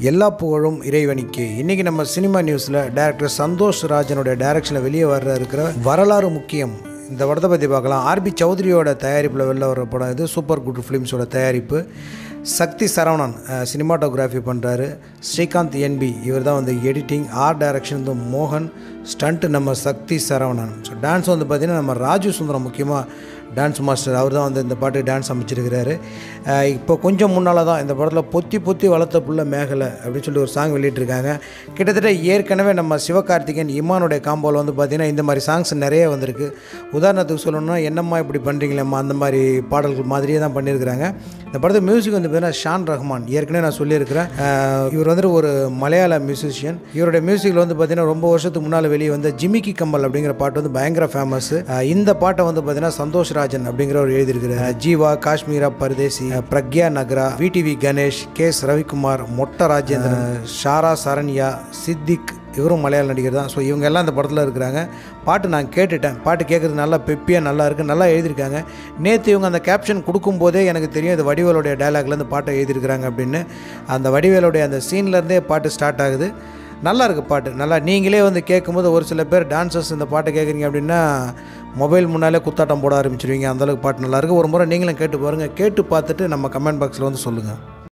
எல்லா புகழும் இறைவனிக்கு இன்றைக்கி நம்ம சினிமா நியூஸில் டேரக்டர் சந்தோஷ் ராஜனுடைய டைரக்ஷனில் வெளியே வர இருக்கிற வரலாறு முக்கியம் இந்த படத்தை பற்றி பார்க்கலாம் ஆர்பி சௌத்ரியோட தயாரிப்பில் வெளில வர படம் இது சூப்பர் குட் ஃபிலிம்ஸோட தயாரிப்பு சக்தி சரவணன் சினிமாட்டோகிராஃபி பண்ணுறாரு ஸ்ரீகாந்த் என்பி இவர் தான் வந்து எடிட்டிங் ஆர்ட் டைரக்ஷன் வந்து மோகன் ஸ்டண்ட்டு நம்ம சக்தி சரவணன் ஸோ டான்ஸ் வந்து பார்த்திங்கன்னா நம்ம ராஜு சுந்தரம் முக்கியமாக டான்ஸ் மாஸ்டர் அவர் தான் வந்து இந்த பாட்டுக்கு டான்ஸ் அமைச்சிருக்கிறாரு அஹ் இப்போ கொஞ்சம் முன்னால் தான் இந்த படத்தில் பொத்தி பொத்தி வளர்த்த புள்ள மேகலை அப்படின்னு சொல்லி ஒரு சாங் வெளியிட்டிருக்காங்க கிட்டத்தட்ட ஏற்கனவே நம்ம சிவகார்த்திகேயன் இமானுடைய காம்போவில் வந்து பார்த்திங்கன்னா இந்த மாதிரி சாங்ஸ் நிறைய வந்திருக்கு உதாரணத்துக்கு சொல்லணும்னா என்னம்மா இப்படி பண்ணுறீங்களேம்மா அந்த மாதிரி பாடல்கள் மாதிரியே தான் பண்ணியிருக்கிறாங்க இந்த படத்து மியூசிக் வந்து பார்த்தீங்கன்னா ஷான் ரஹ்மான் ஏற்கனவே நான் சொல்லியிருக்கிறேன் அஹ் இவர் வந்துட்டு ஒரு மலையாள மியூசிஷியன் இவருடைய மியூசிக்கில் வந்து பார்த்தீங்கன்னா ரொம்ப வருஷத்துக்கு முன்னால் வெளியே வந்த ஜிமிக்கி கம்மல் அப்படிங்கிற பாட்டு வந்து பயங்கர ஃபேமஸ் இந்த பாட்டை வந்து பார்த்தீங்கன்னா சந்தோஷ் ராஜன் அப்படிங்கிறவர் எழுதியிருக்கிறார் ஜீவா காஷ்மீரா பரதேசி அஹ் Pragya Nagra VTV Ganesh K S Ravikumar Motta Rajendran ஷாரா Saranya Siddique இவரும் மலையாள நடிகர் தான் ஸோ இவங்க எல்லாம் இந்த படத்தில் இருக்கிறாங்க பாட்டு நான் கேட்டுட்டேன் பாட்டு கேட்குறது நல்லா பெப்பியாக நல்லா இருக்குது நல்லா எழுதியிருக்காங்க நேற்று இவங்க அந்த கேப்ஷன் கொடுக்கும்போதே எனக்கு தெரியும் இது வடிவேலுடைய டைலாக்லேருந்து பாட்டை எழுதியிருக்கிறாங்க அப்படின்னு அந்த வடிவேலுடைய அந்த சீன்லேருந்தே பாட்டு ஸ்டார்ட் ஆகுது நல்லா இருக்குது பாட்டு நல்லா நீங்களே வந்து கேட்கும்போது ஒரு சில பேர் டான்சர்ஸ் இந்த பாட்டை கேட்குறீங்க அப்படின்னா மொபைல் முன்னாலே குத்தாட்டம் போட ஆரம்பிச்சிருவீங்க அந்தளவுக்கு பாட்டு நல்லா இருக்குது ஒரு முறை நீங்களும் கேட்டு பாருங்கள் கேட்டு பார்த்துட்டு நம்ம கமெண்ட் பாக்ஸில் வந்து சொல்லுங்கள்